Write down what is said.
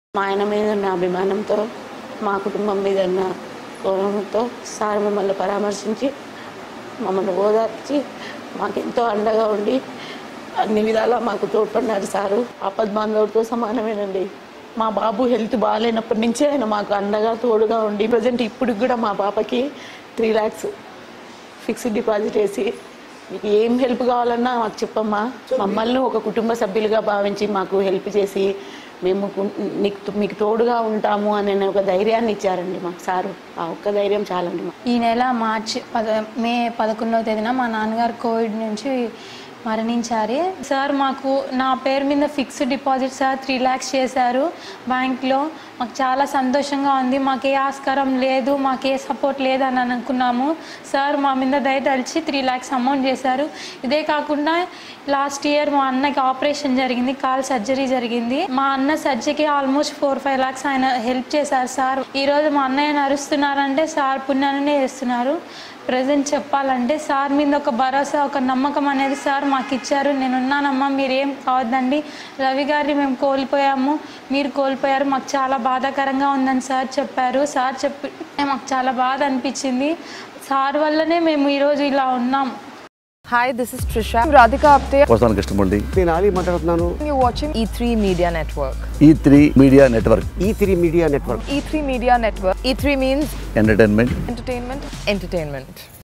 మా ఆయన మీద ఉన్న అభిమానంతో మా కుటుంబం మీద ఉన్న గౌరవంతో సార్ మమ్మల్ని పరామర్శించి మమ్మల్ని ఓదార్చి మాకెంతో అండగా ఉండి అన్ని విధాలా మాకు తోడ్పడినారు సారు ఆపద్ బాంధవుడితో సమానమేనండి మా బాబు హెల్త్ బాగాలేనప్పటి నుంచి ఆయన మాకు అండగా తోడుగా ఉండి ప్రజెంట్ ఇప్పుడు కూడా మా పాపకి త్రీ ల్యాక్స్ ఫిక్స్డ్ డిపాజిట్ వేసి మీకు ఏం హెల్ప్ కావాలన్నా మాకు చెప్పమ్మా మమ్మల్ని ఒక కుటుంబ సభ్యులుగా భావించి మాకు హెల్ప్ చేసి మేము కు- నీకు మీకు తోడుగా ఉంటాము అనే ఒక ధైర్యాన్ని ఇచ్చారండి మాకు సారు ఆ ఒక్క ధైర్యం చాలండి మాకు ఈ నెల మార్చి పద మే పదకొండవ తేదీన మా నాన్నగారు కోవిడ్ నుంచి మరణించారు సార్ మాకు నా పేరు మీద fixed deposit sir three lakhs చేశారు బ్యాంక్లో మాకు చాలా సంతోషంగా ఉంది మాకు ఏ ఆస్కారం లేదు మాకు ఏ సపోర్ట్ లేదని అనుకున్నాము సార్ మా మీద దయదలిచి త్రీ ల్యాక్స్ అమౌంట్ చేశారు ఇదే కాకుండా లాస్ట్ ఇయర్ మా అన్నకి ఆపరేషన్ జరిగింది కాల్ సర్జరీ జరిగింది మా అన్న సర్జరీకి ఆల్మోస్ట్ ఫోర్ ఫైవ్ ల్యాక్స్ ఆయన హెల్ప్ చేశారు సార్ ఈరోజు మా అన్నయ్య నరుస్తున్నారంటే సార్ పుణ్యాన్ని చేస్తున్నారు ప్రజెంట్ చెప్పాలంటే సార్ మీద ఒక భరోసా ఒక నమ్మకం అనేది సార్ మాకు ఇచ్చారు నేను ఉన్నానమ్మా మీరేం కావద్దండి రవి గారిని మేము కోల్పోయాము మీరు కోల్పోయారు మాకు చాలా బాధాకరంగా ఉందని సార్ చెప్పారు సార్ చెప్పి మాకు చాలా బాధ అనిపించింది సార్ వల్లనే మేము ఈరోజు ఇలా ఉన్నాం Hi, this is Trisha. I'm Radhika Apte. వస్తాను కృష్ణమూర్తి నేను ఆలీ మాట్లాడుతున్నాను You're watching E3 Media Network. E three media network E three media network E3 Media Network. E3 means entertainment entertainment, entertainment.